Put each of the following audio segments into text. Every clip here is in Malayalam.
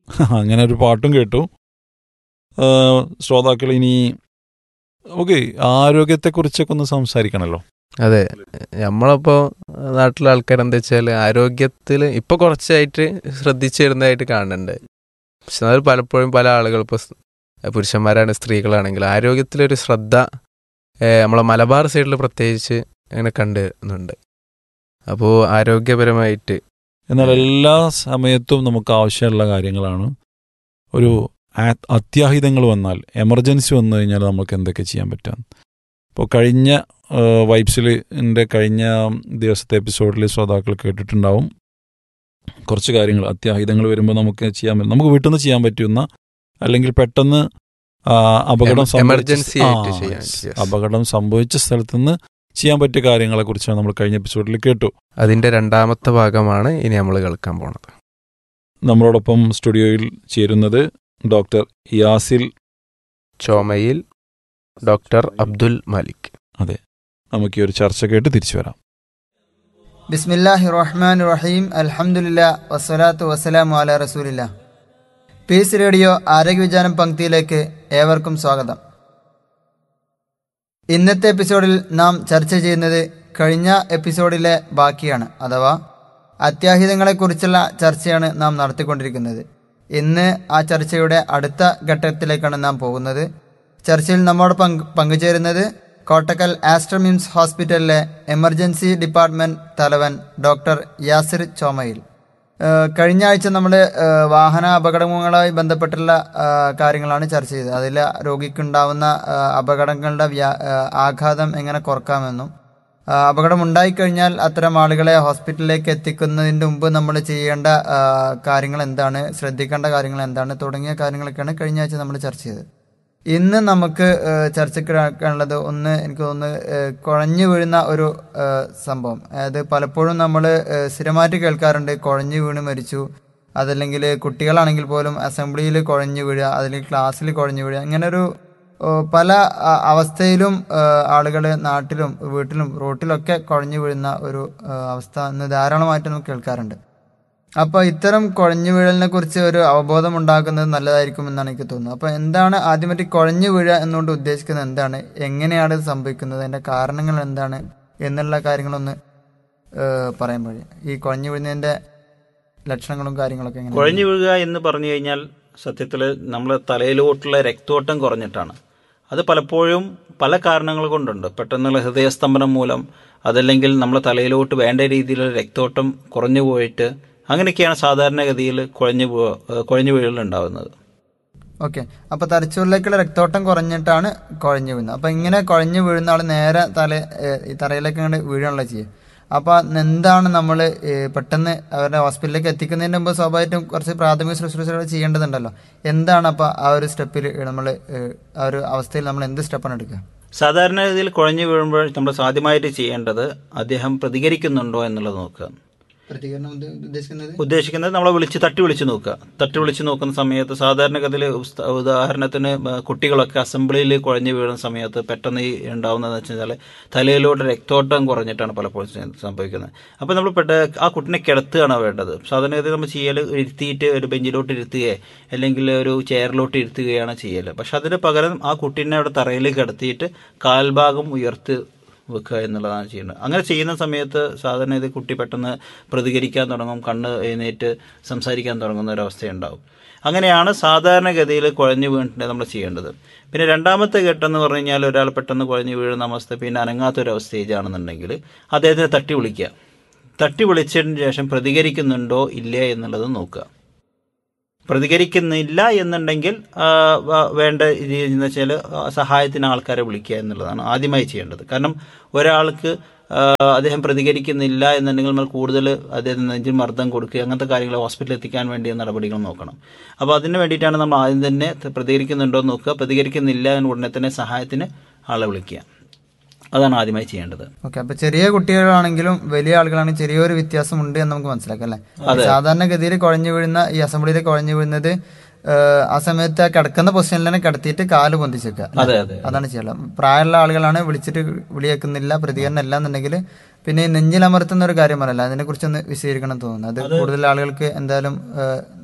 അങ്ങനെ ഒരു പാട്ടും കേട്ടു ആ, ശ്രോതാക്കൾ ഇനി ഓക്കെ ആരോഗ്യത്തെക്കുറിച്ചൊക്കെ ഒന്ന് സംസാരിക്കണമല്ലോ അതെ നമ്മളിപ്പോൾ നാട്ടിലെ ആൾക്കാർ എന്താ വെച്ചാൽ ആരോഗ്യത്തിൽ ഇപ്പോൾ കുറച്ചായിട്ട് ശ്രദ്ധിച്ചു വരുന്നതായിട്ട് കാണുന്നുണ്ട് പക്ഷെ എന്നാൽ പലപ്പോഴും പല ആളുകൾ ഇപ്പോൾ പുരുഷന്മാരാണ് സ്ത്രീകളാണെങ്കിൽ ആരോഗ്യത്തിലൊരു ശ്രദ്ധ ഏഹ്, നമ്മളെ മലബാർ സൈഡിൽ പ്രത്യേകിച്ച് അങ്ങനെ കണ്ടുന്നുണ്ട് അപ്പോൾ ആരോഗ്യപരമായിട്ട് എന്നാൽ എല്ലാ സമയത്തും നമുക്ക് ആവശ്യമുള്ള കാര്യങ്ങളാണ് ഒരു ആ- അത്യാഹിതങ്ങൾ വന്നാൽ എമർജൻസി വന്നു കഴിഞ്ഞാൽ നമുക്ക് എന്തൊക്കെ ചെയ്യാൻ പറ്റാം ഇപ്പോൾ കഴിഞ്ഞ വൈബ്സിൽ എൻ്റെ കഴിഞ്ഞ ദിവസത്തെ എപ്പിസോഡിൽ ശ്രോതാക്കൾ കേട്ടിട്ടുണ്ടാവും കുറച്ച് കാര്യങ്ങൾ അത്യാഹിതങ്ങൾ വരുമ്പോൾ നമുക്ക് ചെയ്യാൻ പറ്റും നമുക്ക് വീട്ടിൽ നിന്ന് ചെയ്യാൻ പറ്റുന്ന അല്ലെങ്കിൽ പെട്ടെന്ന് ആ, അപകടം എമ- സംഭവിച്ച- emergency ആയിട്ട് ആ, ചെയ്യാൻ, yes. yes. അപകടം സംഭവിച്ച സ്ഥലത്ത് നിന്ന് ചെയ്യാൻ പറ്റിയ കാര്യങ്ങളെ കുറിച്ചാണ് നമ്മൾ കഴിഞ്ഞ എപ്പിസോഡിൽ കേട്ടു അതിൻ്റെ രണ്ടാമത്തെ ഭാഗമാണ് ഇനി നമ്മൾ കേൾക്കാൻ പോണത് നമ്മളോടൊപ്പം സ്റ്റുഡിയോയിൽ ചേരുന്നത് ഡോക്ടർ യാസിൽ ചോമയിൽ ഡോക്ടർ അബ്ദുൽ മാലിക് നമുക്ക് ഈ ഒരു ചർച്ച കേട്ട് തിരിച്ചു വരാം ബിസ്മില്ലാഹി റഹ്മാൻ റഹീം അൽഹംദുലില്ലാ വസ്സലാത്തു വസ്സലാമു അല റസൂലില്ല പീസ് റേഡിയോ ആരോഗ്യവിചാരം പങ്ക്തിയിലേക്ക് ഏവർക്കും സ്വാഗതം ഇന്നത്തെ എപ്പിസോഡിൽ നാം ചർച്ച ചെയ്യുന്നത് കഴിഞ്ഞ എപ്പിസോഡിലെ ബാക്കിയാണ് അഥവാ അത്യാഹിതങ്ങളെക്കുറിച്ചുള്ള ചർച്ചയാണ് നാം നടത്തിക്കൊണ്ടിരിക്കുന്നത് ഇന്ന് ആ ചർച്ചയുടെ അടുത്ത ഘട്ടത്തിലേക്കാണ് നാം പോകുന്നത് ചർച്ചയിൽ നമ്മോട് പങ്ക് പങ്കുചേരുന്നത് കോട്ടക്കൽ ആസ്ട്രമിംസ് ഹോസ്പിറ്റലിലെ എമർജൻസി ഡിപ്പാർട്ട്മെന്റ് തലവൻ ഡോക്ടർ യാസിർ ചോമയിൽ ഏഹ് കഴിഞ്ഞ ആഴ്ച നമ്മൾ വാഹന അപകടങ്ങളുമായി ബന്ധപ്പെട്ടുള്ള ഏഹ് കാര്യങ്ങളാണ് ചർച്ച ചെയ്തത് അതിൽ രോഗിക്കുണ്ടാവുന്ന ഏഹ് അപകടങ്ങളുടെ വ്യാ- ഏഹ് ആഘാതം എങ്ങനെ കുറക്കാമെന്നും ഏഹ് അപകടം ഉണ്ടായിക്കഴിഞ്ഞാൽ അത്തരം ആളുകളെ ഹോസ്പിറ്റലിലേക്ക് എത്തിക്കുന്നതിന് മുമ്പ് നമ്മൾ ചെയ്യേണ്ട ഏഹ് കാര്യങ്ങൾ എന്താണ് ശ്രദ്ധിക്കേണ്ട കാര്യങ്ങൾ എന്താണ് തുടങ്ങിയ കാര്യങ്ങളൊക്കെയാണ് കഴിഞ്ഞ ആഴ്ച നമ്മൾ ചർച്ച ചെയ്തത് ഇന്ന് നമുക്ക് ഏഹ് ചർച്ചയ്ക്കുള്ളത് ഒന്ന് എനിക്ക് തോന്നുന്നു ഏഹ് കുഴഞ്ഞു വീഴുന്ന ഒരു ഏഹ് സംഭവം അതായത് പലപ്പോഴും നമ്മൾ സ്ഥിരമായിട്ട് കേൾക്കാറുണ്ട് കുഴഞ്ഞു വീണ് മരിച്ചു അതല്ലെങ്കിൽ കുട്ടികളാണെങ്കിൽ പോലും അസംബ്ലിയിൽ കുഴഞ്ഞു വീഴുക അല്ലെങ്കിൽ ക്ലാസ്സിൽ കുഴഞ്ഞു വീഴുക ഇങ്ങനെ ഒരു ഏഹ് പല അ- അവസ്ഥയിലും ആളുകൾ നാട്ടിലും വീട്ടിലും റോട്ടിലൊക്കെ കുഴഞ്ഞു വീഴുന്ന ഒരു ഏഹ് അവസ്ഥ ഇന്ന് ധാരാളമായിട്ട് നമുക്ക് കേൾക്കാറുണ്ട് അപ്പോൾ ഇത്തരം കുഴഞ്ഞു വീഴലിനെ കുറിച്ച് ഒരു അവബോധം ഉണ്ടാക്കുന്നത് നല്ലതായിരിക്കും എന്നാണ് എനിക്ക് തോന്നുന്നത് അപ്പോൾ എന്താണ് ആദ്യമായിട്ട് കുഴഞ്ഞു വീഴുക എന്നുകൊണ്ട് ഉദ്ദേശിക്കുന്നത് എന്താണ് എങ്ങനെയാണ് ഇത് സംഭവിക്കുന്നത് അതിൻ്റെ കാരണങ്ങൾ എന്താണ് എന്നുള്ള കാര്യങ്ങളൊന്ന് ഏഹ് പറയാൻ കഴിയും ഈ കുഴഞ്ഞു വീഴുന്നതിൻ്റെ ലക്ഷണങ്ങളും കാര്യങ്ങളൊക്കെ എങ്ങനെ കുഴഞ്ഞു വീഴുക എന്ന് പറഞ്ഞു കഴിഞ്ഞാൽ സത്യത്തിൽ നമ്മളെ തലയിലോട്ടുള്ള രക്തോട്ടം കുറഞ്ഞിട്ടാണ് അത് പലപ്പോഴും പല കാരണങ്ങൾ കൊണ്ടുണ്ട് പെട്ടെന്നുള്ള ഹൃദയസ്തംഭനം മൂലം അതല്ലെങ്കിൽ നമ്മളെ തലയിലോട്ട് വേണ്ട രീതിയിലുള്ള രക്തോട്ടം കുറഞ്ഞു പോയിട്ട് അങ്ങനെയൊക്കെയാണ് സാധാരണഗതിയിൽ കുഴഞ്ഞു പോ കുഴഞ്ഞു വീഴൽ ഉണ്ടാവുന്നത് ഓക്കെ അപ്പോൾ തലച്ചോറിലേക്കുള്ള രക്തോട്ടം കുറഞ്ഞിട്ടാണ് കുഴഞ്ഞു വീഴുന്നത് അപ്പോൾ ഇങ്ങനെ കുഴഞ്ഞു വീഴുന്ന ആൾ നേരെ തല ഏഹ് ഈ തറയിലേക്ക് അങ്ങോട്ട് വീഴാനുള്ള ചെയ്യുക അപ്പോൾ എന്താണ് നമ്മൾ പെട്ടെന്ന് അവരുടെ ഹോസ്പിറ്റലിലേക്ക് എത്തിക്കുന്നതിന് മുമ്പ് സ്വാഭാവികമായിട്ടും കുറച്ച് പ്രാഥമിക ശുശ്രൂഷകൾ ചെയ്യേണ്ടതുണ്ടല്ലോ എന്താണ് അപ്പോൾ ആ ഒരു സ്റ്റെപ്പിൽ നമ്മൾ ആ ഒരു അവസ്ഥയിൽ നമ്മൾ എന്ത് സ്റ്റെപ്പാണ് എടുക്കുക സാധാരണഗതിയിൽ കുഴഞ്ഞു വീഴുമ്പോൾ നമ്മൾ സാധ്യമായിട്ട് ചെയ്യേണ്ടത് അദ്ദേഹം പ്രതികരിക്കുന്നുണ്ടോ എന്നുള്ളത് നോക്കുക പ്രതികരണം ഉദ്ദ- ഉദ്ദേശിക്കുന്നത് ഉദ്ദേശിക്കുന്നത് നമ്മളെ വിളിച്ച് തട്ടി വിളിച്ച് നോക്കുക തട്ടി വിളിച്ച് നോക്കുന്ന സമയത്ത് സാധാരണഗതിയിൽ ഉസ്ത- ഉദാഹരണത്തിന് ബ- കുട്ടികളൊക്കെ അസംബ്ലിയിൽ കുഴഞ്ഞു വീഴുന്ന സമയത്ത് പെട്ടെന്ന് ഈ ഉണ്ടാവുന്നതെന്ന് വെച്ച് കഴിഞ്ഞാൽ തലയിലോട്ട് രക്തോട്ടം കുറഞ്ഞിട്ടാണ് പലപ്പോഴും ചെയ്യ- സംഭവിക്കുന്നത് അപ്പോൾ നമ്മൾ പെട്ട ആ കുട്ടിനെ കിടത്തുകയാണ് വേണ്ടത് സാധാരണഗതി നമ്മൾ ചെയ്യൽ ഇരുത്തിയിട്ട് ഒരു ബെഞ്ചിലോട്ട് ഇരുത്തുകയോ അല്ലെങ്കിൽ ഒരു ചെയറിലോട്ട് ഇരുത്തുകയാണ് ചെയ്യൽ പക്ഷെ അതിന് പകരം ആ കുട്ടീനെ അവിടെ തറയിൽ കിടത്തിയിട്ട് കാൽഭാഗം ഉയർത്തി വെക്കുക എന്നുള്ളതാണ് ചെയ്യുന്നത് അങ്ങനെ ചെയ്യുന്ന സമയത്ത് സാധാരണ ഇത് കുട്ടി പെട്ടെന്ന് പ്രതികരിക്കാൻ തുടങ്ങും കണ്ണ് എഴുന്നേറ്റ് സംസാരിക്കാൻ തുടങ്ങുന്ന ഒരു അവസ്ഥയുണ്ടാവും അങ്ങനെയാണ് സാധാരണഗതിയിൽ കുഴഞ്ഞു വീണിട്ട് നമ്മൾ ചെയ്യേണ്ടത് പിന്നെ രണ്ടാമത്തെ ഘട്ടം എന്ന് പറഞ്ഞു കഴിഞ്ഞാൽ ഒരാൾ പെട്ടെന്ന് കുഴഞ്ഞു വീഴുന്ന അവസ്ഥ പിന്നെ അനങ്ങാത്തൊരു സ്റ്റേജ് ആണെന്നുണ്ടെങ്കിൽ അദ്ദേഹത്തിനെ തട്ടി വിളിക്കുക തട്ടി വിളിച്ചതിന് ശേഷം പ്രതികരിക്കുന്നുണ്ടോ ഇല്ലേ എന്നുള്ളത് നോക്കുക പ്രതികരിക്കുന്നില്ല എന്നുണ്ടെങ്കിൽ ആ, വ- വേണ്ട രീതി എന്ന് വെച്ചാൽ സഹായത്തിന് ആൾക്കാരെ വിളിക്കുക എന്നുള്ളതാണ് ആദ്യമായി ചെയ്യേണ്ടത് കാരണം ഒരാൾക്ക് ആ, അദ്ദേഹം പ്രതികരിക്കുന്നില്ല എന്നുണ്ടെങ്കിൽ നമ്മൾ കൂടുതൽ അദ്ദേഹത്തിന് നെഞ്ചിൽ മർദ്ദം കൊടുക്കുക അങ്ങനത്തെ കാര്യങ്ങൾ ഹോസ്പിറ്റലിൽ എത്തിക്കാൻ വേണ്ടിയ നടപടികൾ നോക്കണം അപ്പോൾ അതിന് വേണ്ടിയിട്ടാണ് നമ്മൾ ആദ്യം തന്നെ പ്രതികരിക്കുന്നുണ്ടോ എന്ന് നോക്കുക പ്രതികരിക്കുന്നില്ല എന്ന് ഉടനെ തന്നെ സഹായത്തിന് ആളെ വിളിക്കുക അതാണ് ആദ്യമായി ചെയ്യേണ്ടത് ഓക്കെ അപ്പൊ ചെറിയ കുട്ടികളാണെങ്കിലും വലിയ ആളുകളാണെങ്കിലും ചെറിയൊരു വ്യത്യാസം ഉണ്ട് എന്ന് നമുക്ക് മനസ്സിലാക്കാം അല്ലേ സാധാരണഗതിയിൽ കുഴഞ്ഞു വീഴുന്ന ഈ അസംബ്ലിയിൽ കുഴഞ്ഞു വീഴുന്നത് ഏഹ്, ആ സമയത്ത് ആ കിടക്കുന്ന പൊസിഷനിൽ തന്നെ കിടത്തിയിട്ട് കാല് പൊന്തിച്ചേക്കുക അതെ അതെ അതാണ് ചെയ്യാം പ്രായമുള്ള ആളുകളാണ് വിളിച്ചിട്ട് വിളിയേക്കുന്നില്ല പ്രതികരണം ഇല്ല എന്നുണ്ടെങ്കിൽ പിന്നെ ഈ നെഞ്ചിലമർത്തുന്ന ഒരു കാര്യം പറയല്ല അതിനെ കുറിച്ചൊന്ന് വിശദീകരിക്കണം എന്ന് തോന്നുന്നു അത് കൂടുതൽ ആളുകൾക്ക് എന്തായാലും ഏഹ്,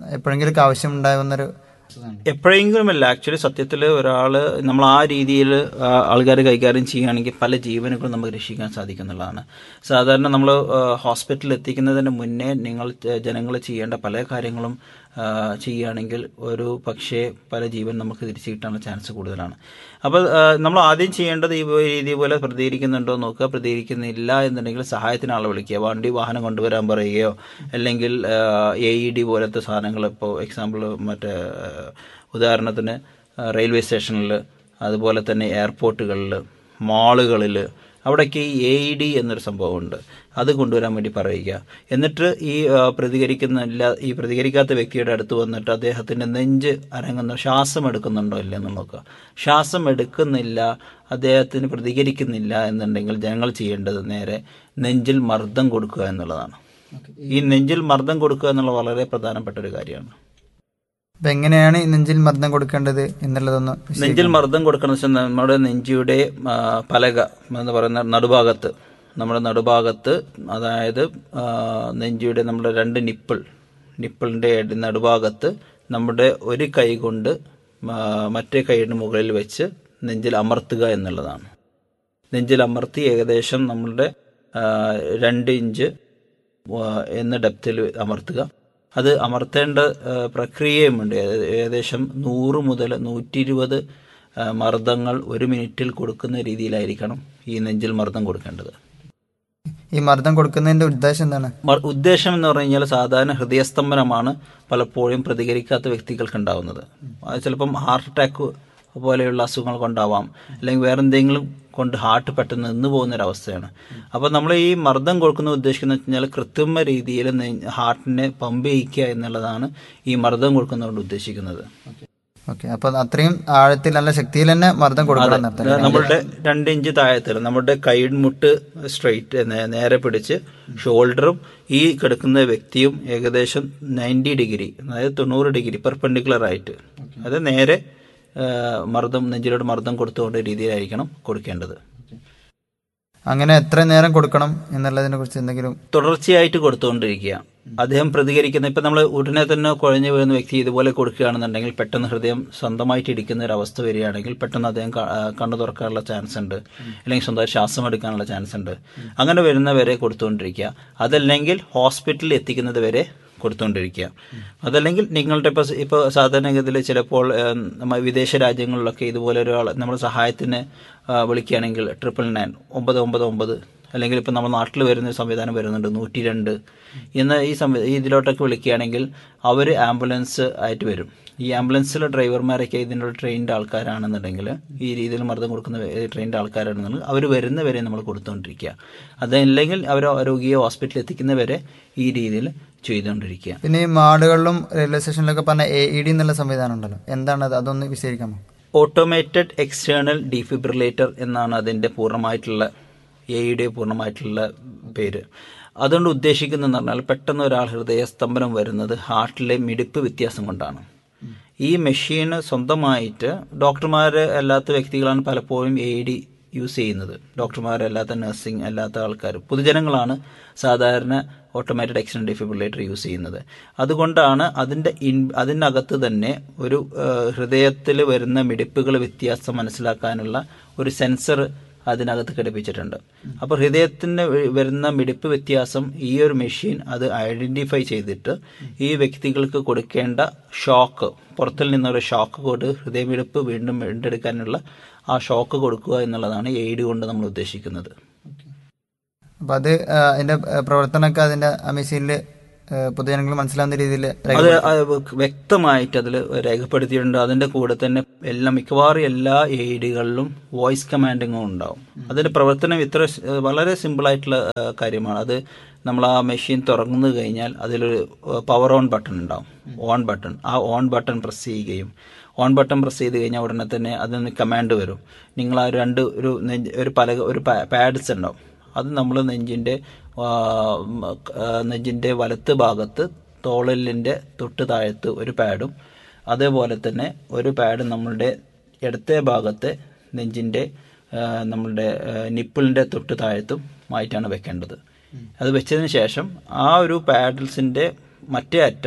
എപ്പോഴെങ്കിലും ആവശ്യമുണ്ടാകുന്നൊരു എപ്പോഴെങ്കിലുമല്ല ആക്ച്വലി സത്യത്തിൽ ഒരാൾ നമ്മൾ ആ രീതിയിൽ ആൾക്കാർ കൈകാര്യം ചെയ്യുകയാണെങ്കിൽ പല ജീവനുകളും നമുക്ക് രക്ഷിക്കാൻ സാധിക്കുന്നുള്ളതാണ് സാധാരണ നമ്മൾ ഹോസ്പിറ്റലിൽ എത്തിക്കുന്നതിന് മുന്നേ നിങ്ങൾ ജനങ്ങൾ ചെയ്യേണ്ട പല കാര്യങ്ങളും ആ, ചെയ്യുകയാണെങ്കിൽ ഒരു പക്ഷേ പല ജീവൻ നമുക്ക് തിരിച്ചു കിട്ടാനുള്ള ചാൻസ് കൂടുതലാണ് അപ്പോൾ നമ്മൾ ആദ്യം ചെയ്യേണ്ടത് ഈ രീതി പോലെ പ്രതികരിക്കുന്നുണ്ടോ എന്ന് നോക്കുക പ്രതികരിക്കുന്നില്ല എന്നുണ്ടെങ്കിൽ സഹായത്തിന് ആളെ വിളിക്കുക വണ്ടി വാഹനം കൊണ്ടുവരാൻ പറയുകയോ അല്ലെങ്കിൽ എ ഇ ഡി പോലത്തെ സാധനങ്ങൾ ഇപ്പോൾ എക്സാമ്പിൾ മറ്റേ ആ, ഉദാഹരണത്തിന് ആ, റെയിൽവേ സ്റ്റേഷനിൽ അതുപോലെ തന്നെ എയർപോർട്ടുകളിൽ മാളുകളിൽ അവിടേക്ക് ഈ എ ഇ ഡി എന്നൊരു സംഭവമുണ്ട് അത് കൊണ്ടുവരാൻ വേണ്ടി പറയുക എന്നിട്ട് ഈ ആ, പ്രതികരിക്കുന്നില്ല ഈ പ്രതികരിക്കാത്ത വ്യക്തിയുടെ അടുത്ത് വന്നിട്ട് അദ്ദേഹത്തിൻ്റെ നെഞ്ച് അനങ്ങുന്ന ശ്വാസം എടുക്കുന്നുണ്ടോ ഇല്ലെന്ന് നോക്കുക ശ്വാസം എടുക്കുന്നില്ല അദ്ദേഹത്തിന് പ്രതികരിക്കുന്നില്ല എന്നുണ്ടെങ്കിൽ ജനങ്ങൾ ചെയ്യേണ്ടത് നേരെ നെഞ്ചിൽ മർദ്ദം കൊടുക്കുക എന്നുള്ളതാണ് ഈ നെഞ്ചിൽ മർദ്ദം കൊടുക്കുക എന്നുള്ള വളരെ പ്രധാനപ്പെട്ട ഒരു കാര്യമാണ് അപ്പൊ എങ്ങനെയാണ് ഈ നെഞ്ചിൽ മർദ്ദം കൊടുക്കേണ്ടത് എന്നുള്ളതൊന്ന് വിശദീകരിക്കാമോ? നെഞ്ചിൽ മർദ്ദം കൊടുക്കണം വെച്ചാൽ നമ്മുടെ നെഞ്ചിയുടെ ആ, പലക എന്ന് പറയുന്ന നടുഭാഗത്ത് നമ്മുടെ നടുഭാഗത്ത് അതായത് ആ, നെഞ്ചിയുടെ നമ്മുടെ രണ്ട് നിപ്പിൾ നിപ്പിളിൻ്റെ നടുഭാഗത്ത് നമ്മുടെ ഒരു കൈ കൊണ്ട് ആ, മറ്റേ കൈയുടെ മുകളിൽ വെച്ച് നെഞ്ചിൽ അമർത്തുക എന്നുള്ളതാണ് നെഞ്ചിൽ അമർത്തി ഏകദേശം നമ്മളുടെ ആ, രണ്ട് ഇഞ്ച് ആ, എന്ന ഡെപ്തിൽ അമർത്തുക അത് അമർത്തേണ്ട ആ, പ്രക്രിയയുമുണ്ട് ഏ- ഏകദേശം നൂറ് മുതൽ നൂറ്റി ഇരുപത് മർദ്ദങ്ങൾ ഒരു മിനിറ്റിൽ കൊടുക്കുന്ന രീതിയിലായിരിക്കണം ഈ നെഞ്ചിൽ മർദ്ദം കൊടുക്കേണ്ടത് ഈ മർദ്ദം കൊടുക്കുന്നതിന്റെ ഉദ്ദേശം എന്താണ് മർ- ഉദ്ദേശം എന്ന് പറഞ്ഞു കഴിഞ്ഞാൽ സാധാരണ ഹൃദയസ്തംഭനമാണ് പലപ്പോഴും പ്രതികരിക്കാത്ത വ്യക്തികൾക്ക് ഉണ്ടാവുന്നത് അത് ചിലപ്പം ഹാർട്ട് അറ്റാക്ക് പോലെയുള്ള അസുഖങ്ങൾ കൊണ്ടാവാം അല്ലെങ്കിൽ വേറെ എന്തെങ്കിലും കൊണ്ട് ഹാർട്ട് പെട്ടെന്ന് നിന്ന് പോകുന്ന ഒരു അവസ്ഥയാണ് അപ്പോൾ നമ്മൾ ഈ മർദ്ദം കൊടുക്കുന്ന ഉദ്ദേശിക്കുന്നത് വെച്ച് കഴിഞ്ഞാൽ കൃത്രിമ രീതിയിൽ ഹാർട്ടിനെ പമ്പ് ചെയ്യിക്കുക എന്നുള്ളതാണ് ഈ മർദ്ദം കൊടുക്കുന്നതുകൊണ്ട് ഉദ്ദേശിക്കുന്നത് ഓക്കെ അപ്പൊ അത്രയും ആഴത്തിൽ നല്ല ശക്തിയിൽ തന്നെ മർദ്ദം കൊടുക്കണം എന്നർത്ഥം അല്ലേ? നമ്മളുടെ രണ്ട് ഇഞ്ച് താഴത്തിൽ നമ്മുടെ കൈമുട്ട് സ്ട്രെയിറ്റ് നേരെ പിടിച്ച് ഷോൾഡറും ഈ കിടക്കുന്ന വ്യക്തിയും ഏകദേശം നയൻറ്റി ഡിഗ്രി അതായത് തൊണ്ണൂറ് ഡിഗ്രി പെർപെൻഡിക്കുലർ ആയിട്ട് അത് നേരെ ആ, മർദ്ദം നെഞ്ചിലോട് മർദ്ദം കൊടുത്തുകൊണ്ട് രീതിയിലായിരിക്കണം കൊടുക്കേണ്ടത് അങ്ങനെ എത്ര നേരം കൊടുക്കണം എന്നുള്ളതിനെ കുറിച്ച് എന്തെങ്കിലും തുടർച്ചയായിട്ട് കൊടുത്തുകൊണ്ടിരിക്കുക അദ്ദേഹം പ്രതികരിക്കുന്ന ഇപ്പം നമ്മൾ ഉടനെ തന്നെ കുഴഞ്ഞു വീഴുന്ന വ്യക്തി ഇതുപോലെ കൊടുക്കുകയാണെന്നുണ്ടെങ്കിൽ പെട്ടെന്ന് ഹൃദയം സ്വന്തമായിട്ട് ഇടിക്കുന്ന ഒരു അവസ്ഥ വരികയാണെങ്കിൽ പെട്ടെന്ന് അദ്ദേഹം ക- ആ, കണ്ണു തുറക്കാനുള്ള ചാൻസ് ഉണ്ട് അല്ലെങ്കിൽ സ്വന്തമായി ശ്വാസം എടുക്കാനുള്ള ചാൻസ് ഉണ്ട് അങ്ങനെ വരുന്നവരെ കൊടുത്തുകൊണ്ടിരിക്കുക അതല്ലെങ്കിൽ ഹോസ്പിറ്റലിൽ എത്തിക്കുന്നത് വരെ കൊടുത്തുകൊണ്ടിരിക്കുക അതല്ലെങ്കിൽ നിങ്ങളുടെ ഇപ്പോൾ ഇപ്പോൾ സാധാരണഗതിയിൽ ചിലപ്പോൾ ഏം, നമ്മ വിദേശ രാജ്യങ്ങളിലൊക്കെ ഇതുപോലെ ഒരാൾ നമ്മൾ സഹായത്തിന് ആ, വിളിക്കുകയാണെങ്കിൽ ട്രിപ്പിൾ നയൻ ഒമ്പത് ഒമ്പത് ഒമ്പത് അല്ലെങ്കിൽ ഇപ്പം നമ്മുടെ നാട്ടിൽ വരുന്ന ഒരു സംവിധാനം വരുന്നുണ്ട് നൂറ്റി രണ്ട് എന്ന ഈ സംവി ഈ ഇതിലോട്ടൊക്കെ വിളിക്കുകയാണെങ്കിൽ അവർ ആംബുലൻസ് ആയിട്ട് വരും ഈ ആംബുലൻസിലെ ഡ്രൈവർമാരൊക്കെ ഇതിനുള്ള ട്രെയിൻഡ് ആൾക്കാരാണെന്നുണ്ടെങ്കിൽ ഈ രീതിയിൽ മർദ്ദം കൊടുക്കുന്ന ട്രെയിൻഡ് ആൾക്കാരാണെന്നുണ്ടെങ്കിൽ അവർ വരുന്നവരെ നമ്മൾ കൊടുത്തുകൊണ്ടിരിക്കുക അതല്ലെങ്കിൽ അവർ രോഗിയെ ഹോസ്പിറ്റലിൽ എത്തിക്കുന്നവരെ ഈ രീതിയിൽ ചെയ്തുകൊണ്ടിരിക്കുക പിന്നെ ഈ മാടുകളിലും റെയിൽവേ സ്റ്റേഷനിലൊക്കെ പറഞ്ഞ എ ഇ ഡി എന്നുള്ള സംവിധാനം ഉണ്ടല്ലോ എന്താണ് അത് അതൊന്ന് വിശദീകരിക്കാമോ ഓട്ടോമേറ്റഡ് എക്സ്റ്റേണൽ ഡിഫിബ്രിലേറ്റർ എന്നാണ് അതിൻ്റെ പൂർണ്ണമായിട്ടുള്ള എയുടെ പൂർണ്ണമായിട്ടുള്ള പേര് അതുകൊണ്ട് ഉദ്ദേശിക്കുന്നതെന്ന് പറഞ്ഞാൽ പെട്ടെന്ന് ഒരാൾ ഹൃദയസ്തംഭനം വരുന്നത് ഹാർട്ടിലെ മിടിപ്പ് വ്യത്യാസം കൊണ്ടാണ് ഈ മെഷീൻ സ്വന്തമായിട്ട് ഡോക്ടർമാർ അല്ലാത്ത വ്യക്തികളാണ് പലപ്പോഴും എ ഡി യൂസ് ചെയ്യുന്നത് ഡോക്ടർമാരല്ലാത്ത നഴ്സിംഗ് അല്ലാത്ത ആൾക്കാർ പൊതുജനങ്ങളാണ് സാധാരണ ഓട്ടോമാറ്റഡ് എക്സ്റ്റൻ ഡിഫിബ്രിലേറ്റർ യൂസ് ചെയ്യുന്നത് അതുകൊണ്ടാണ് അതിൻ്റെ ഇൻ അതിനകത്ത് തന്നെ ഒരു ഹൃദയത്തിൽ വരുന്ന മിടിപ്പുകൾ വ്യത്യാസം മനസ്സിലാക്കാനുള്ള ഒരു സെൻസർ അതിനകത്ത് ഘടിപ്പിച്ചിട്ടുണ്ട് അപ്പോൾ ഹൃദയത്തിന് വരുന്ന മിടിപ്പ് വ്യത്യാസം ഈ ഒരു മെഷീൻ അത് ഐഡന്റിഫൈ ചെയ്തിട്ട് ഈ വ്യക്തികൾക്ക് കൊടുക്കേണ്ട ഷോക്ക് പുറത്തിൽ നിന്നൊരു ഷോക്ക് കൊണ്ട് ഹൃദയമിടിപ്പ് വീണ്ടും വീണ്ടെടുക്കാനുള്ള ആ ഷോക്ക് കൊടുക്കുക എന്നുള്ളതാണ് എയ്ഡ് കൊണ്ട് നമ്മൾ ഉദ്ദേശിക്കുന്നത് അപ്പൊ അത് ആ, അതിന്റെ ആ, പ്രവർത്തനമൊക്കെ അതിന്റെ ആ മെഷീനിൽ പൊതുജനങ്ങൾ മനസ്സിലാവുന്ന രീതിയിൽ അത് അത് വ്യക്തമായിട്ട് അതിൽ രേഖപ്പെടുത്തിയിട്ടുണ്ട് അതിന്റെ കൂടെ തന്നെ എല്ലാ മിക്കവാറും എല്ലാ എയ്ഡുകളിലും വോയിസ് കമാൻഡിങ്ങും ഉണ്ടാവും അതിന്റെ പ്രവർത്തനം ഇത്ര സ്- വളരെ സിമ്പിളായിട്ടുള്ള ആ, കാര്യമാണ് അത് നമ്മൾ ആ മെഷീൻ തുറന്നു കഴിഞ്ഞാൽ അതിലൊരു പവർ ഓൺ ബട്ടൺ ഉണ്ടാവും ഓൺ ബട്ടൺ ആ ഓൺ ബട്ടൺ പ്രസ് ചെയ്യുകയും ഓൺ ബട്ടൺ പ്രസ് ചെയ്ത് കഴിഞ്ഞാൽ ഉടനെ തന്നെ അതിന് കമാൻഡ് വരും നിങ്ങൾ ആ രണ്ട് ഒരു നെഞ്ച് ഒരു പല ഒരു പാഡ്സ് ഉണ്ടാവും അത് നമ്മൾ നെഞ്ചിൻ്റെ നെഞ്ചിൻ്റെ വലത്ത് ഭാഗത്ത് തോളലിൻ്റെ തൊട്ട് താഴത്ത് ഒരു പാഡും അതേപോലെ തന്നെ ഒരു പാഡ് നമ്മളുടെ ഇടത്തെ ഭാഗത്തെ നെഞ്ചിൻ്റെ ആ, നമ്മളുടെ നിപ്പിളിൻ്റെ തൊട്ട് താഴത്തും ആയിട്ടാണ് വെക്കേണ്ടത് അത് വെച്ചതിന് ശേഷം ആ ഒരു പാഡിൽസിൻ്റെ മറ്റേ അറ്റം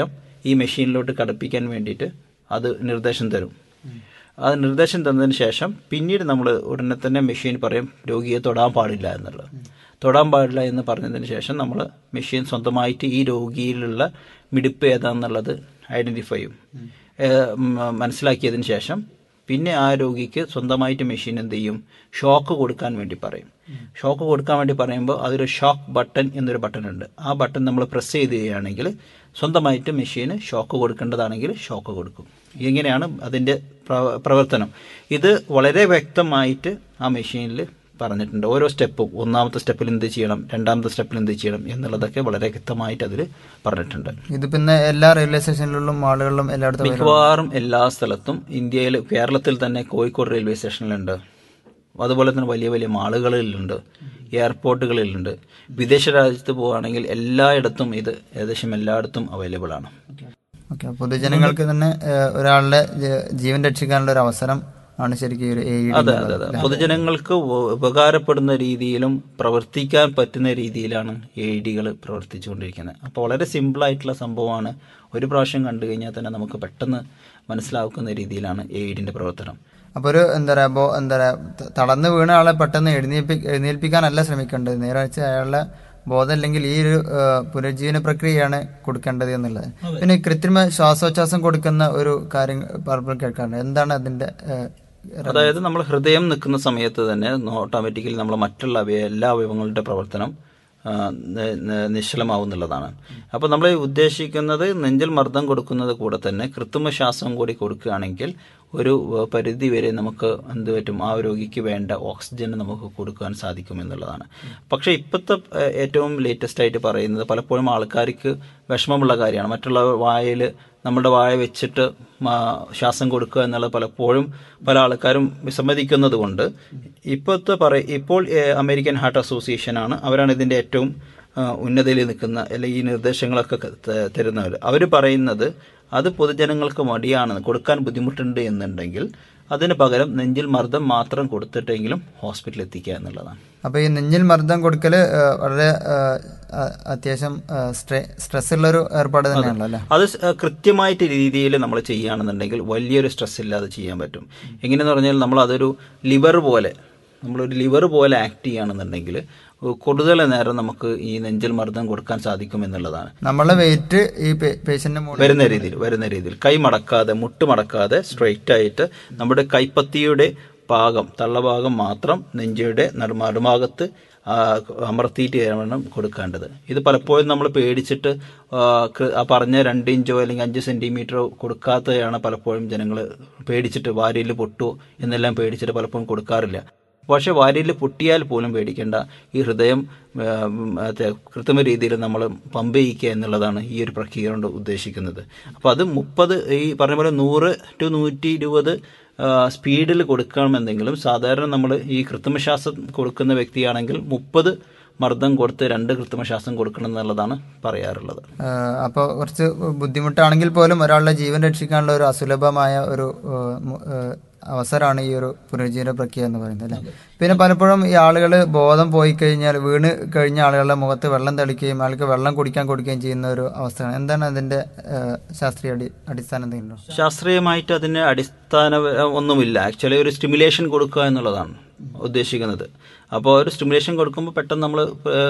ഈ മെഷീനിലോട്ട് ഘടിപ്പിക്കാൻ വേണ്ടിയിട്ട് അത് നിർദ്ദേശം തരും അത് നിർദ്ദേശം തന്നതിന് ശേഷം പിന്നീട് നമ്മൾ ഉടനെ തന്നെ മെഷീൻ പറയും രോഗിയെ തൊടാൻ പാടില്ല എന്നുള്ളത് തൊടാൻ പാടില്ല എന്ന് പറഞ്ഞതിന് ശേഷം നമ്മൾ മെഷീൻ സ്വന്തമായിട്ട് ഈ രോഗിയിലുള്ള മിടിപ്പ് ഏതാണെന്നുള്ളത് ഐഡൻറ്റിഫൈ ചെയ്യും ഏഹ് ഉം, മനസ്സിലാക്കിയതിന് ശേഷം പിന്നെ ആ രോഗിക്ക് സ്വന്തമായിട്ട് മെഷീൻ എന്ത് ചെയ്യും ഷോക്ക് കൊടുക്കാൻ വേണ്ടി പറയും ഷോക്ക് കൊടുക്കാൻ വേണ്ടി പറയുമ്പോൾ അതൊരു ഷോക്ക് ബട്ടൺ എന്നൊരു ബട്ടൺ ഉണ്ട് ആ ബട്ടൺ നമ്മൾ പ്രസ് ചെയ്ത് ചെയ്യുകയാണെങ്കിൽ സ്വന്തമായിട്ട് മെഷീന് ഷോക്ക് കൊടുക്കേണ്ടതാണെങ്കിൽ ഷോക്ക് കൊടുക്കും ഇങ്ങനെയാണ് അതിൻ്റെ പ്രവ- പ്രവർത്തനം ഇത് വളരെ വ്യക്തമായിട്ട് ആ മെഷീനിൽ പറഞ്ഞിട്ടുണ്ട് ഓരോ സ്റ്റെപ്പും ഒന്നാമത്തെ സ്റ്റെപ്പിൽ എന്ത് ചെയ്യണം രണ്ടാമത്തെ സ്റ്റെപ്പിൽ എന്ത് ചെയ്യണം എന്നുള്ളതൊക്കെ വളരെ വ്യക്തമായിട്ട് അതിൽ പറഞ്ഞിട്ടുണ്ട് ഇത് പിന്നെ എല്ലാ റെയിൽവേ സ്റ്റേഷനിലും മാളുകളിലും എല്ലായിടത്തും available ആണ്. മിക്കവാറും എല്ലാ സ്ഥലത്തും ഇന്ത്യയിൽ കേരളത്തിൽ തന്നെ കോഴിക്കോട് റെയിൽവേ സ്റ്റേഷനിലുണ്ട് അതുപോലെ തന്നെ വലിയ വലിയ മാളുകളിലുണ്ട് എയർപോർട്ടുകളിലുണ്ട് വിദേശ രാജ്യത്ത് പോവുകയാണെങ്കിൽ എല്ലായിടത്തും ഇത് ഏകദേശം എല്ലായിടത്തും അവൈലബിൾ ആണ് ഓക്കെ പൊതുജനങ്ങൾക്ക് തന്നെ ഏഹ്, ഒരാളുടെ ജ- ജീവൻ രക്ഷിക്കാനുള്ള ഒരു അവസരം ആണ് ശരിക്കും ഈ ഒരു എ അതെ അതെ അതെ പൊതുജനങ്ങൾക്ക് ഉപ- ഉപകാരപ്പെടുന്ന രീതിയിലും പ്രവർത്തിക്കാൻ പറ്റുന്ന രീതിയിലാണ് എ ഡികൾ പ്രവർത്തിച്ചുകൊണ്ടിരിക്കുന്നത് അപ്പോൾ വളരെ സിമ്പിൾ ആയിട്ടുള്ള സംഭവമാണ് ഒരു പ്രാവശ്യം കണ്ടു കഴിഞ്ഞാൽ തന്നെ നമുക്ക് പെട്ടെന്ന് മനസ്സിലാക്കുന്ന രീതിയിലാണ് എ ഡിന്റെ പ്രവർത്തനം അപ്പൊ ഒരു എന്താ പറയാ ബോ എന്താ പറയാ ത- തളർന്ന് വീണ ആളെ പെട്ടെന്ന് എഴുന്നേൽപ്പി എഴുന്നേൽപ്പിക്കാനല്ല ശ്രമിക്കേണ്ടത് നേരെ വെച്ച് അയാളുടെ ബോധമില്ലെങ്കിൽ ഈ ഒരു ഏഹ്, പുനരുജ്ജീവന പ്രക്രിയയാണ് കൊടുക്കേണ്ടത് എന്നുള്ളത് പിന്നെ ഈ കൃത്രിമ ശ്വാസോച്ഛ്വാസം കൊടുക്കുന്ന ഒരു കാര്യം പലപ്പോഴും കേൾക്കാറുണ്ട് എന്താണ് അതിന്റെ ഏഹ്, അതായത് നമ്മൾ ഹൃദയം നിൽക്കുന്ന സമയത്ത് തന്നെ ഓട്ടോമാറ്റിക്കലി നമ്മൾ മറ്റുള്ള അവയ എല്ലാ അവയവങ്ങളുടെ പ്രവർത്തനം ആ, നി- നി- നിശ്ചലമാവുന്നുള്ളതാണ് അപ്പോൾ നമ്മൾ ഉദ്ദേശിക്കുന്നത് നെഞ്ചിൽ മർദ്ദം കൊടുക്കുന്നത് കൂടെ തന്നെ കൃത്രിമ ശ്വാസം കൂടി കൊടുക്കുകയാണെങ്കിൽ ഒരു ഏഹ്, പരിധി വരെ നമുക്ക് എന്ത് പറ്റും ആ രോഗിക്ക് വേണ്ട ഓക്സിജൻ നമുക്ക് കൊടുക്കാൻ സാധിക്കും എന്നുള്ളതാണ് പക്ഷേ ഇപ്പോഴത്തെ ഏഹ്, ഏറ്റവും ലേറ്റസ്റ്റ് ആയിട്ട് പറയുന്നത് പലപ്പോഴും ആൾക്കാർക്ക് വിഷമമുള്ള കാര്യമാണ് മറ്റുള്ള വായയിൽ നമ്മുടെ വായ വെച്ചിട്ട് മാ- ശ്വാസം കൊടുക്കുക എന്നുള്ളത് പലപ്പോഴും പല ആൾക്കാരും വിസമ്മതിക്കുന്നത് കൊണ്ട് ഇപ്പോഴത്തെ പറ ഇപ്പോൾ ഏഹ്, അമേരിക്കൻ ഹാർട്ട് അസോസിയേഷൻ ആണ് അവരാണ് ഇതിന്റെ ഏറ്റവും ആ, ഉന്നതിയിൽ നിൽക്കുന്ന അല്ലെങ്കിൽ ഈ നിർദ്ദേശങ്ങളൊക്കെ ക- ത- തരുന്നവർ അവർ പറയുന്നത് അത് പൊതുജനങ്ങൾക്ക് മടിയാണ് കൊടുക്കാൻ ബുദ്ധിമുട്ടുണ്ട് എന്നുണ്ടെങ്കിൽ അതിന് പകരം നെഞ്ചിൽ മർദ്ദം മാത്രം കൊടുത്തിട്ടെങ്കിലും ഹോസ്പിറ്റലിൽ എത്തിക്കുക എന്നുള്ളതാണ് അപ്പൊ ഈ നെഞ്ചിൽ മർദ്ദം കൊടുക്കല് ഏഹ്, വളരെ ഏഹ്, അ- അത്യാവശ്യം സ്ട്രെസ് ഉള്ള ഒരു ഏർപ്പാട് തന്നെയാണല്ലോ അല്ലെ അത് സ്- ഏഹ് കൃത്യമായിട്ട് രീതിയിൽ നമ്മൾ ചെയ്യുകയാണെന്നുണ്ടെങ്കിൽ വലിയൊരു സ്ട്രെസ് ഇല്ലാതെ ചെയ്യാൻ പറ്റും എങ്ങനെയെന്ന് പറഞ്ഞാൽ നമ്മൾ അതൊരു ലിവർ പോലെ നമ്മളൊരു ലിവർ പോലെ ആക്ട് ചെയ്യുകയാണെന്നുണ്ടെങ്കിൽ കൂടുതൽ നേരം നമുക്ക് ഈ നെഞ്ചിൽ മർദ്ദം കൊടുക്കാൻ സാധിക്കും എന്നുള്ളതാണ് നമ്മളെ വെയിറ്റ് ഈ പേഷ്യന്റിന്റെ മുകളിൽ വരുന്ന രീതിയിൽ വരുന്ന രീതിയിൽ കൈ മടക്കാതെ മുട്ട് മടക്കാതെ സ്ട്രെയിറ്റ് ആയിട്ട് നമ്മുടെ കൈപ്പത്തിയുടെ ഭാഗം തള്ളഭാഗം മാത്രം നെഞ്ചയുടെ നടു നടുഭാഗത്ത് ആ, അമർത്തിയിട്ട് വേണം കൊടുക്കേണ്ടത് ഇത് പലപ്പോഴും നമ്മൾ പേടിച്ചിട്ട് ആ, കൃ- ആ പറഞ്ഞ രണ്ട് ഇഞ്ചോ അല്ലെങ്കിൽ അഞ്ച് സെന്റിമീറ്ററോ കൊടുക്കാത്തതാണ് പലപ്പോഴും ജനങ്ങൾ പേടിച്ചിട്ട് വാരിയിൽ പൊട്ടുമോ എന്നെല്ലാം പേടിച്ചിട്ട് പലപ്പോഴും കൊടുക്കാറില്ല പക്ഷെ വാരിയിൽ പൊട്ടിയാൽ പോലും പേടിക്കേണ്ട ഈ ഹൃദയം ആ, ഉം, മറ്റേ കൃത്രിമ രീതിയിൽ നമ്മൾ പമ്പ് ചെയ്യിക്കുക എന്നുള്ളതാണ് ഈ ഒരു പ്രക്രിയ കൊണ്ട് ഉദ്ദേശിക്കുന്നത് അപ്പോൾ അത് മുപ്പത് ഈ പറഞ്ഞ പോലെ നൂറ് ടു നൂറ്റി ഇരുപത് സ്പീഡിൽ കൊടുക്കണമെന്തെങ്കിലും സാധാരണ നമ്മൾ ഈ കൃത്രിമശ്വാസം കൊടുക്കുന്ന വ്യക്തിയാണെങ്കിൽ മുപ്പത് മർദ്ദം കൊടുത്ത് രണ്ട് കൃത്രിമശ്വാസം കൊടുക്കണം എന്നുള്ളതാണ് പറയാറുള്ളത് അപ്പോൾ കുറച്ച് ബുദ്ധിമുട്ടാണെങ്കിൽ പോലും ഒരാളുടെ ജീവൻ രക്ഷിക്കാനുള്ള ഒരു അസുലഭമായ ഒരു ഏഹ്, മു- ഏഹ്, അവസരമാണ് ഈ ഒരു പുനരുജ്ജീവന പ്രക്രിയ എന്ന് പറയുന്നത് അല്ലേ പിന്നെ പലപ്പോഴും ഈ ആളുകൾ ബോധം പോയി കഴിഞ്ഞാൽ വീണ് കഴിഞ്ഞ ആളുകളുടെ മുഖത്ത് വെള്ളം തെളിക്കുകയും ആൾക്ക് വെള്ളം കുടിക്കാൻ കൊടുക്കുകയും ചെയ്യുന്ന ഒരു അവസ്ഥയാണ് എന്താണ് അതിന്റെ ഏഹ്, ശാസ്ത്രീയ അടി അടിസ്ഥാനം എന്തെങ്കിലും ഉണ്ടോ? ശാസ്ത്രീയമായിട്ട് അതിന് അടിസ്ഥാന ഒന്നുമില്ല ആക്ച്വലി ഒരു സ്റ്റിമുലേഷൻ കൊടുക്കുക എന്നുള്ളതാണ് ഉദ്ദേശിക്കുന്നത് അപ്പോൾ ഒരു സ്റ്റിമുലേഷൻ കൊടുക്കുമ്പോൾ പെട്ടെന്ന് നമ്മൾ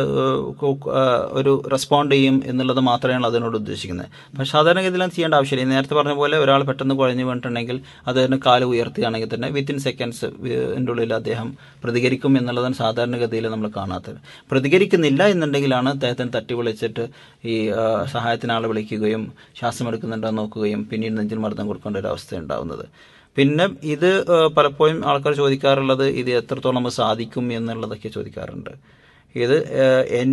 ഒരു റെസ്പോണ്ട് ചെയ്യും എന്നുള്ളത് മാത്രമാണ് അതിനോട് ഉദ്ദേശിക്കുന്നത് പക്ഷേ സാധാരണഗതിയിൽ അത് ചെയ്യേണ്ട ആവശ്യമില്ല ഈ നേരത്തെ പറഞ്ഞ പോലെ ഒരാൾ പെട്ടെന്ന് കുഴഞ്ഞു വീണിട്ടുണ്ടെങ്കിൽ അദ്ദേഹത്തിന് കാല് ഉയർത്തുകയാണെങ്കിൽ തന്നെ വിത്തിൻ സെക്കൻഡ്സ് എൻ്റെ ഉള്ളിൽ അദ്ദേഹം പ്രതികരിക്കും എന്നുള്ളതാണ് സാധാരണഗതിയിൽ നമ്മൾ കാണാത്തത് പ്രതികരിക്കുന്നില്ല എന്നുണ്ടെങ്കിലാണ് അദ്ദേഹത്തിന് തട്ടി വിളിച്ചിട്ട് ഈ ആ, സഹായത്തിന് ആളെ വിളിക്കുകയും ശ്വാസം എടുക്കുന്നുണ്ടോ എന്ന് നോക്കുകയും പിന്നീട് നെഞ്ചിൽ മർദ്ദം കൊടുക്കേണ്ട ഒരു അവസ്ഥ ഉണ്ടാവുന്നത് പിന്നെ ഇത് ആ, പലപ്പോഴും ആൾക്കാർ ചോദിക്കാറുള്ളത് ഇത് എത്രത്തോളം നമുക്ക് സാധിക്കും എന്നുള്ളതൊക്കെ ചോദിക്കാറുണ്ട് ഇത് ആ,